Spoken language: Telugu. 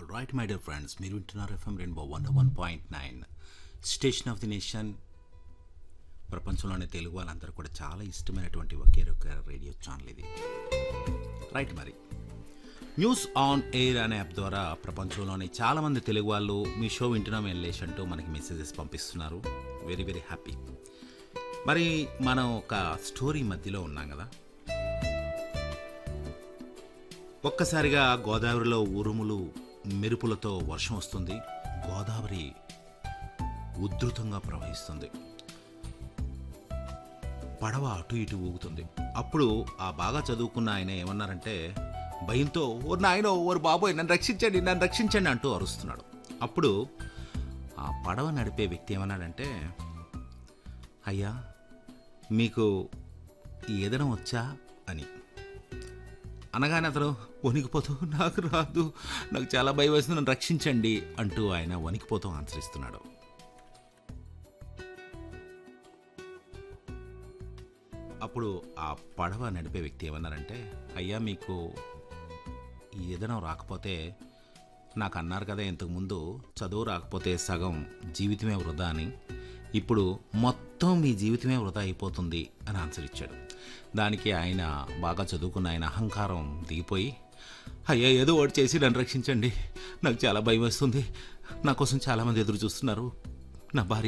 రైట్ మై డియర్ ఫ్రెండ్స్ మీరు వింటున్నారు FM rainbow one one point nine station of the nation ప్రపంచంలోనే తెలుగు వాళ్ళందరూ కూడా చాలా ఇష్టమైనటువంటి ఒకే ఒక రేడియో ఛానల్ ఇది రైట్ మరి న్యూస్ ఆన్ ఎయిర్ అనే యాప్ ద్వారా ప్రపంచంలోని చాలామంది తెలుగు వాళ్ళు మీ షో వింటున్నాం వెళ్ళేసి అంటూ మనకి మెసేజెస్ పంపిస్తున్నారు వెరీ వెరీ హ్యాపీ మరి మనం ఒక స్టోరీ మధ్యలో ఉన్నాం కదా ఒక్కసారిగా గోదావరిలో ఉరుములు మెరుపులతో వర్షం వస్తుంది గోదావరి ఉధృతంగా ప్రవహిస్తుంది పడవ అటు ఇటు ఊగుతుంది అప్పుడు ఆ బాగా చదువుకున్న ఆయన ఏమన్నారంటే భయంతో ఓ నాయనో ఓరు బాబోయ్ నన్ను రక్షించండి నన్ను రక్షించండి అంటూ అరుస్తున్నాడు అప్పుడు ఆ పడవ నడిపే వ్యక్తి ఏమన్నాడంటే అయ్యా మీకు ఈదడం వచ్చా అని అనగానే అతను వణికిపోతూ నాకు రాదు నాకు చాలా భయం వేస్తుంది నన్ను రక్షించండి అంటూ ఆయన వణికిపోతూ ఆన్సర్ ఇస్తున్నాడు అప్పుడు ఆ పడవ నడిపే వ్యక్తి ఏమన్నారంటే అయ్యా మీకు ఈ ఏదైనా రాకపోతే నాకు అన్నారు కదా ఇంతకుముందు చదువు రాకపోతే సగం జీవితమే వృధా అని ఇప్పుడు మొత్తం మీ జీవితమే వృధా అయిపోతుంది అని ఆన్సర్ ఇచ్చాడు దానికి ఆయన బాగా చదువుకున్న ఆయన అహంకారం దిగిపోయి అయ్యా ఏదో ఒకటి చేసి నన్ను రక్షించండి నాకు చాలా భయం వేస్తుంది నా కోసం చాలామంది ఎదురు చూస్తున్నారు నా భార్య